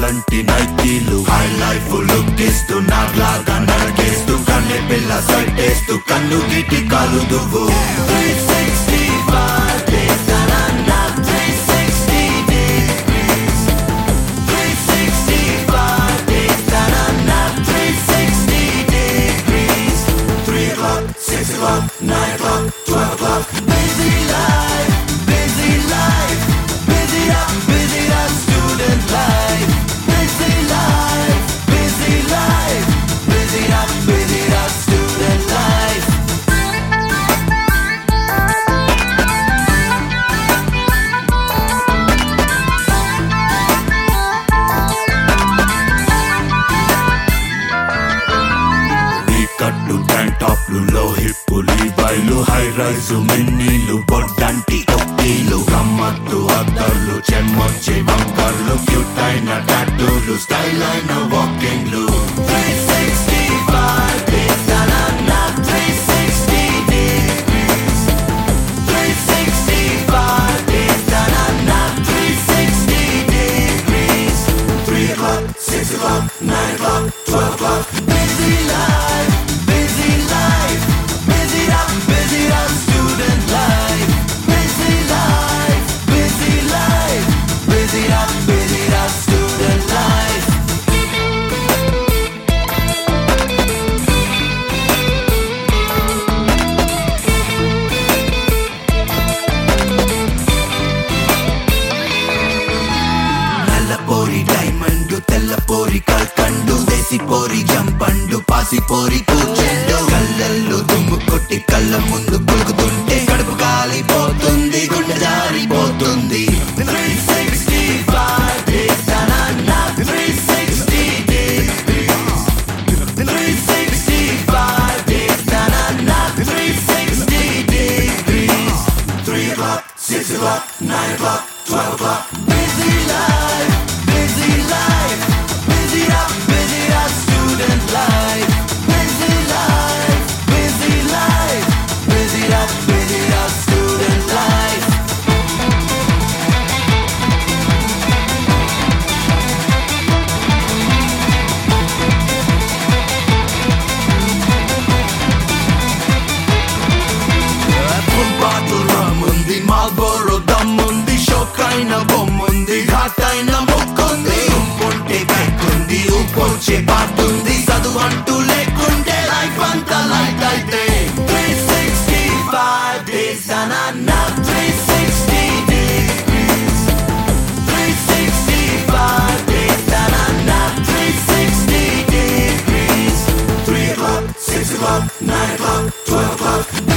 నల్లంటి నైటీలు high life look ఇస్తూ నాగ్లాగా నరకేస్తూ కన్నె పిల్ల సైటేస్తూ కన్ను గిటి కాలు దువ్వు 365 days తనన్నా 360 degrees 365 days తనన్నా 360 degrees 3 o'clock 6 o'clock 9 o'clock 12 o'clock busy life busy life busy up busy up student life busy life busy life busy up busy up student life నీ కట్టు tank టాప్లు లో హిప్పులు బయలు హై రైజ్ మిన్నీలు బొడ్డంటి ఒక్కీలు గమ్మత్తు అద్దర్లు చెమ్మొచ్చి వంకర్లు cute అయిన టాటూలు style అయిన వాకింగ్లు 365 days తనన్నా 360 degrees 365 days తనన్నా 360 degrees 3 o'clock 6 o'clock 9 o'clock 12 o'clock busy life busy life busy up busy up student life busy life busy life busy up busy up student life నల్లపోరి diamond తెల్లపోరి కల్కండు దేసి పోరి జంపండు పాసి పోరి కూర్చెండు కళ్ళల్లో దుమ్ము కొట్టి కళ్ళ ముందు కొలుకుతుంటే కడుపు కాలిపోతుంది గుండె జారిపోతుంది 365 days తనన్నా 360 degrees 365 days తనన్నా 360 degrees 3 o'clock 6 o'clock 9 o'clock 12 o'clock busy life busy life busy up busy up student life busy life busy life busy up busy up student life full bottle rum ఉంది Marlboro dum ఉంది షోక్ అయిన బొమ్ముంది ఘాట్ అయిన మొక్కుంది ఉంటే back ఉంది ఊపొచ్చే పాటుంది చదువు అంటూ లేకుంటే లైఫ్ అంతా లైట్ అయితే 365 days తనన్నా 360 degrees 365 days తనన్నా 360 degrees 3 o'clock 6 o'clock 9 o'clock 12 o'clock